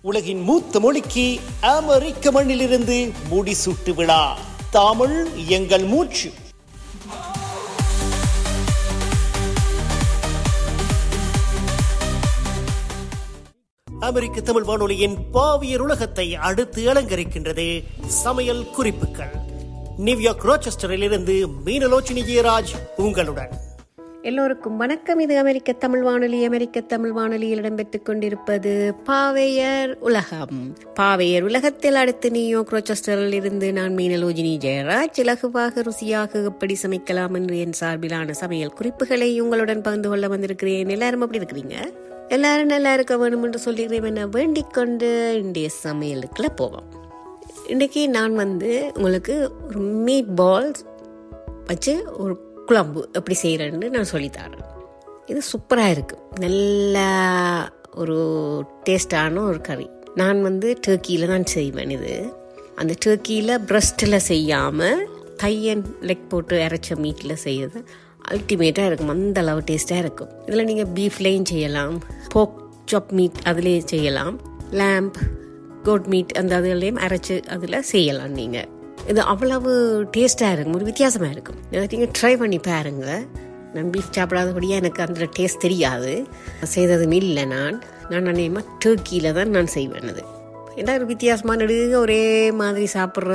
உலகின் மூத்த மொழிக்கு அமெரிக்க மண்ணிலிருந்து முடிசூட்டு விழா தமிழ் எங்கள் மூச்சு அமெரிக்க தமிழ் வானொலியின் பாவியர் உலகத்தை அடுத்து அலங்கரிக்கின்றது சமையல் குறிப்புகள் நியூயார்க் ரோச்செஸ்டரில் இருந்து மீனலோச்சினி ஜெயராஜ் உங்களுடன் எல்லோருக்கும் வணக்கம் இது அமெரிக்க தமிழ் வானொலி அமெரிக்க தமிழ் வானொலியில் இடம்பெற்றுக் கொண்டிருப்பது பாவையர் உலகம் பாவையர் உலகத்தில் அடுத்து நியூயார்க் ரோச்செஸ்டரில் இருந்து நான் மீனலோஜினி ஜெயராஜ் இலகுவாக ருசியாக எப்படி சமைக்கலாம் என்று என் சார்பிலான சமையல் குறிப்புகளை உங்களுடன் பகிர்ந்து கொள்ள வந்திருக்கிறேன் எல்லாரும் அப்படி இருக்கிறீங்க எல்லாரும் நல்லா இருக்க வேணும் என்று சொல்லிக்கிறேன் என்ன வேண்டிக் கொண்டு இன்றைய சமையலுக்குள்ள போவோம் இன்றைக்கி நான் வந்து உங்களுக்கு ஒரு மீட் பால்ஸ் வச்சு ஒரு குழம்பு எப்படி செய்கிறேன்னு நான் சொல்லித்தரேன் இது சூப்பராக இருக்குது நல்ல ஒரு டேஸ்டான ஒரு கறி நான் வந்து டர்க்கியில் தான் செய்வேன் இது அந்த டர்க்கியில் பிரஸ்ட்டில் செய்யாமல் தையன் லெக் போட்டு அரைச்ச மீட்டில் செய்யறது அல்டிமேட்டாக இருக்கும் அந்த அளவு டேஸ்ட்டாக இருக்கும் இதில் நீங்கள் பீஃப்லேயும் செய்யலாம் போக் சாப் மீட் அதுலேயும் செய்யலாம் லேம்ப் கோட் மீட் அந்த அதுலேயும் அரைச்சி அதில் செய்யலாம் நீங்கள் இது அவ்வளவு டேஸ்ட்டாக இருக்கும் ஒரு வித்தியாசமாக இருக்கும் இதை நீங்கள் ட்ரை பண்ணி பாருங்க நான் பீஃப் சாப்பிடாதபடியாக எனக்கு அந்த டேஸ்ட் தெரியாது செய்ததும் இல்லை நான் நான் அநேகமாக டர்க்கியில் தான் நான் செய்வேன் அது ஏன்னா ஒரு வித்தியாசமான நடுக ஒரே மாதிரி சாப்பிட்ற